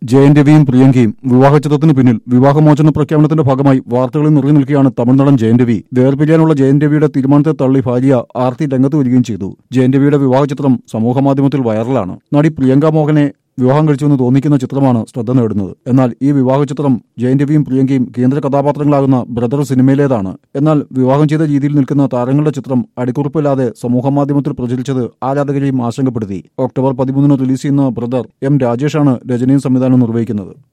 ജയൻ രവിയും പ്രിയങ്കയും വിവാഹചിത്രത്തിന് പിന്നിൽ വിവാഹമോചന പ്രഖ്യാപനത്തിന്റെ ഭാഗമായി വാർത്തകളിൽ നിറഞ്ഞു നിൽക്കുകയാണ് തമിഴ്നാടൻ ജയൻ രവി വേർപിരിയാനുള്ള ജയൻ രവിയുടെ തീരുമാനത്തെ തള്ളി ഭാര്യ ആർത്തി രംഗത്ത് വരികയും ചെയ്തു ജയൻ രവിയുടെ വിവാഹചിത്രം സമൂഹമാധ്യമത്തിൽ വൈറലാണ് നടി പ്രിയങ്ക മോഹനെ വിവാഹം കഴിച്ചുവെന്ന് തോന്നിക്കുന്ന ചിത്രമാണ് ശ്രദ്ധ നേടുന്നത് എന്നാൽ ഈ വിവാഹ ചിത്രം ജയൻ രവിയും പ്രിയങ്കയും കേന്ദ്ര കഥാപാത്രങ്ങളാകുന്ന ബ്രദർ സിനിമയിലേതാണ് എന്നാൽ വിവാഹം ചെയ്ത രീതിയിൽ നിൽക്കുന്ന താരങ്ങളുടെ ചിത്രം അടിക്കുറിപ്പില്ലാതെ സമൂഹമാധ്യമത്തിൽ പ്രചരിച്ചത് ആരാധകരെയും ആശങ്കപ്പെടുത്തി ഒക്ടോബർ പതിമൂന്നിന് റിലീസ് ചെയ്യുന്ന ബ്രദർ എം രാജേഷാണ് രചനയും സംവിധാനവും നിർവഹിക്കുന്നത്